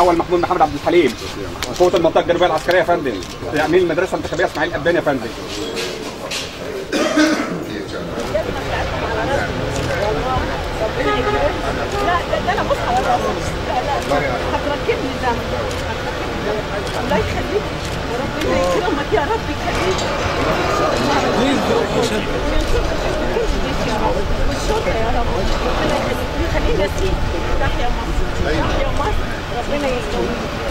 الاول محمود محمد عبد الحليم قوه المنطقه الجنوبيه العسكريه يا فندم امين المدرسه الانتخابيه اسماعيل قباني يا فندم لا ده, ده انا بص على راسي لا لا لا هتركبني ده الله يخليك وربنا يكرمك يا رب يخليك والشكر يا رب ربنا يخليك يخلينا فيك تحيا مصر تحيا مصر ربنا يكرمك